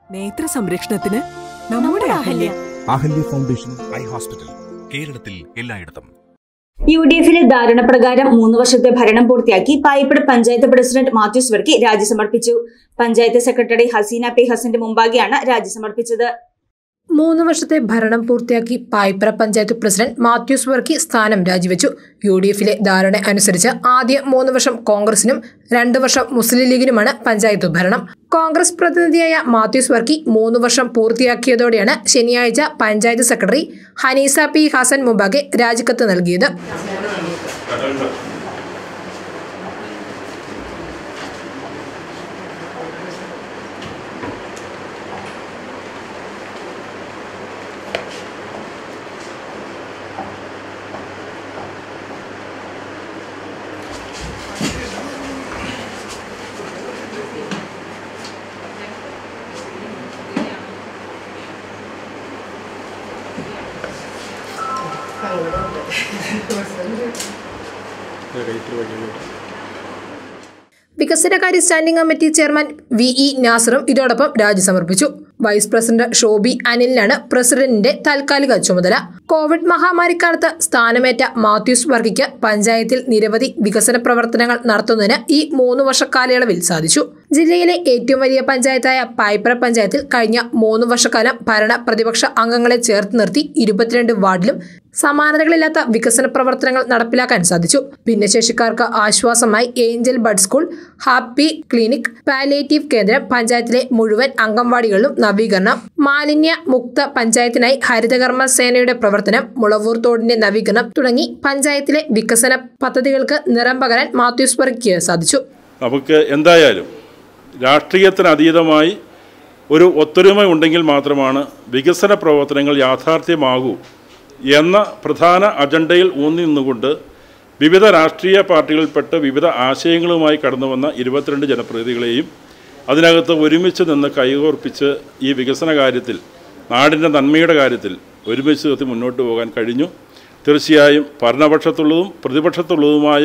നേത്ര സംരക്ഷണത്തിന് നമ്മുടെ Ahalya Ahalya foundation eye hospital കേരളത്തിൽ എല്ലായിടത്തും യു ഡി എഫിലെ ധാരണപ്രകാരം മൂന്ന് വർഷത്തെ ഭരണം പൂർത്തിയാക്കി പായിപ്പട് പഞ്ചായത്ത് പ്രസിഡന്റ് മാത്യൂസ് വർക്കി രാജി സമർപ്പിച്ചു പഞ്ചായത്ത് സെക്രട്ടറി ഹസീന പി ഹസന്റെ മുമ്പാകെയാണ് രാജി സമർപ്പിച്ചത് മൂന്ന് വർഷത്തെ ഭരണം പൂർത്തിയാക്കി പായ്പ്ര പഞ്ചായത്ത് പ്രസിഡന്റ് മാത്യൂസ് വർക്കി സ്ഥാനം രാജിവെച്ചു യു ഡി എഫിലെ ധാരണ അനുസരിച്ച് ആദ്യ മൂന്ന് വർഷം കോൺഗ്രസിനും രണ്ട് വർഷം മുസ്ലിം ലീഗിനുമാണ് പഞ്ചായത്ത് ഭരണം കോൺഗ്രസ് പ്രതിനിധിയായ മാത്യൂസ് വർക്കി മൂന്ന് വർഷം പൂർത്തിയാക്കിയതോടെയാണ് ശനിയാഴ്ച പഞ്ചായത്ത് സെക്രട്ടറി ഹനീസ പി ഹസൻ മുമ്പാകെ രാജിക്കത്ത് നൽകിയത് വികസനകാര്യ standing committee chairman V E നാസറും ഇതോടൊപ്പം രാജി സമർപ്പിച്ചു വൈസ് പ്രസിഡന്റ് ഷോബി അനിലിനാണ് പ്രസിഡന്റിന്റെ താൽക്കാലിക ചുമതല കോവിഡ് മഹാമാരിക്കാലത്ത് സ്ഥാനമേറ്റ മാത്യൂസ് വർഗിക്ക് പഞ്ചായത്തിൽ നിരവധി വികസന പ്രവർത്തനങ്ങൾ നടത്തുന്നതിന് ഈ മൂന്ന് വർഷ കാലയളവിൽ സാധിച്ചു ജില്ലയിലെ ഏറ്റവും വലിയ പഞ്ചായത്തായ പായ്പ്ര പഞ്ചായത്തിൽ കഴിഞ്ഞ മൂന്ന് വർഷക്കാലം ഭരണ പ്രതിപക്ഷ അംഗങ്ങളെ ചേർത്ത് നിർത്തി ഇരുപത്തിരണ്ട് വാർഡിലും സമാനതകളില്ലാത്ത വികസന പ്രവർത്തനങ്ങൾ നടപ്പിലാക്കാൻ സാധിച്ചു ഭിന്നശേഷിക്കാർക്ക് ആശ്വാസമായി angel bud school happy clinic palliative കേന്ദ്രം പഞ്ചായത്തിലെ മുഴുവൻ അംഗൻവാടികളിലും നവീകരണം മാലിന്യ മുക്ത പഞ്ചായത്തിനായി ഹരിതകർമ്മ സേനയുടെ പ്രവർത്തനം മുളവൂർ തോടിന്റെ നവീകരണം തുടങ്ങി പഞ്ചായത്തിലെ വികസന പദ്ധതികൾക്ക് നിറം പകരാൻ മാത്യൂസ് വർഗിക്ക് സാധിച്ചു നമുക്ക് എന്തായാലും രാഷ്ട്രീയത്തിന് അതീതമായി ഒരു ഒത്തൊരുമ ഉണ്ടെങ്കിൽ മാത്രമാണ് വികസന പ്രവർത്തനങ്ങൾ യാഥാർത്ഥ്യമാകൂ എന്ന പ്രധാന അജണ്ടയിൽ ഊന്നി നിന്നുകൊണ്ട് വിവിധ രാഷ്ട്രീയ പാർട്ടികളിൽപ്പെട്ട് വിവിധ ആശയങ്ങളുമായി കടന്നു വന്ന ഇരുപത്തിരണ്ട് ജനപ്രതിനിധികളെയും അതിനകത്ത് ഒരുമിച്ച് നിന്ന് കൈകോർപ്പിച്ച് ഈ വികസന കാര്യത്തിൽ നാടിൻ്റെ നന്മയുടെ കാര്യത്തിൽ ഒരുമിച്ച് നിർത്തി മുന്നോട്ട് പോകാൻ കഴിഞ്ഞു തീർച്ചയായും ഭരണപക്ഷത്തുള്ളതും പ്രതിപക്ഷത്തുള്ളതുമായ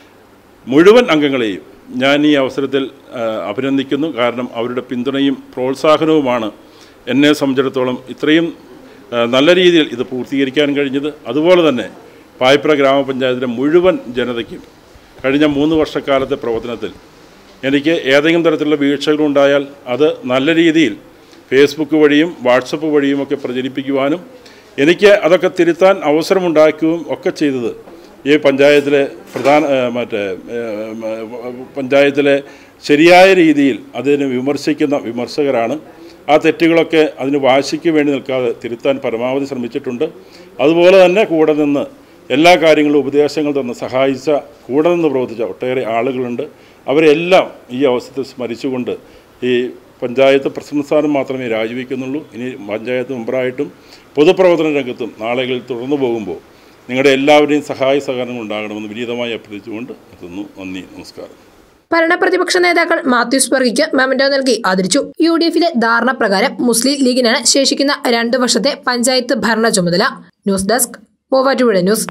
മുഴുവൻ അംഗങ്ങളെയും ഞാൻ ഈ അവസരത്തിൽ ആ, അഭിനന്ദിക്കുന്നു കാരണം അവരുടെ പിന്തുണയും പ്രോത്സാഹനവുമാണ് എന്നെ സംബന്ധിച്ചിടത്തോളം ഇത്രയും ആ, നല്ല രീതിയിൽ ഇത് പൂർത്തീകരിക്കാൻ കഴിഞ്ഞത് അതുപോലെ തന്നെ പായ്പ്ര ഗ്രാമപഞ്ചായത്തിലെ മുഴുവൻ ജനതയ്ക്കും കഴിഞ്ഞ മൂന്ന് വർഷക്കാലത്തെ പ്രവർത്തനത്തിൽ എനിക്ക് ഏതെങ്കിലും തരത്തിലുള്ള വീഴ്ചകളുണ്ടായാൽ അത് നല്ല രീതിയിൽ ഫേസ്ബുക്ക് വഴിയും വാട്സപ്പ് വഴിയുമൊക്കെ പ്രചരിപ്പിക്കുവാനും എനിക്ക് അതൊക്കെ തിരുത്താൻ അവസരമുണ്ടാക്കുകയും ഒക്കെ ചെയ്തത് ഈ പഞ്ചായത്തിലെ പ്രധാന ഏ, മറ്റേ ഏ, മ, പഞ്ചായത്തിലെ ശരിയായ രീതിയിൽ അതിനെ വിമർശിക്കുന്ന വിമർശകരാണ് ആ തെറ്റുകളൊക്കെ അതിന് വാശിക്ക് വേണ്ടി നിൽക്കാതെ തിരുത്താൻ പരമാവധി ശ്രമിച്ചിട്ടുണ്ട് അതുപോലെ തന്നെ കൂടെ നിന്ന് എല്ലാ കാര്യങ്ങളും ഉപദേശങ്ങൾ തന്ന് സഹായിച്ച കൂടെ നിന്ന് പ്രവർത്തിച്ച ഒട്ടേറെ ആളുകളുണ്ട് അവരെല്ലാം ഈ അവസരത്തിൽ സ്മരിച്ചുകൊണ്ട് ഈ പഞ്ചായത്ത് പ്രസിഡന്റ് സ്ഥാനം മാത്രമേ രാജിവെക്കുന്നുള്ളൂ ഇനി പഞ്ചായത്ത് മെമ്പറായിട്ടും പൊതുപ്രവർത്തന രംഗത്തും നാളുകളിൽ തുടർന്നു പോകുമ്പോൾ നിങ്ങളുടെ എല്ലാവരുടെയും സഹായ സഹകരണങ്ങൾ ഉണ്ടാകണമെന്ന് വിനീതമായി അഭ്യർത്ഥിച്ചുകൊണ്ട് എത്തുന്നു നന്ദി നമസ്കാരം ഭരണപ്രതിപക്ഷ നേതാക്കൾ മാത്യൂസ് വർഗിക്ക് മെമന്റോ നൽകി ആദരിച്ചു യു ഡി എഫിലെ ധാരണ പ്രകാരം മുസ്ലിം ലീഗിനാണ് ശേഷിക്കുന്ന രണ്ട് വർഷത്തെ പഞ്ചായത്ത് ഭരണ ചുമതല ന്യൂസ് ഡെസ്ക് മൂവാറ്റുപുഴ ന്യൂസ്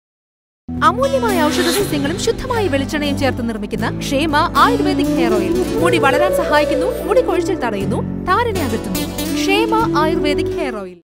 അമൂല്യമായ ഔഷധ സസ്യങ്ങളും ശുദ്ധമായ വെളിച്ചെണ്ണയും ചേർത്ത് നിർമ്മിക്കുന്ന ക്ഷേമ ആയുർവേദിക് ഹെയർ ഓയിൽ മുടി വളരാൻ സഹായിക്കുന്നു മുടി കൊഴിച്ചിൽ തടയുന്നു താരനെ അകറ്റുന്നു ക്ഷേമ ആയുർവേദിക് ഹെയർ ഓയിൽ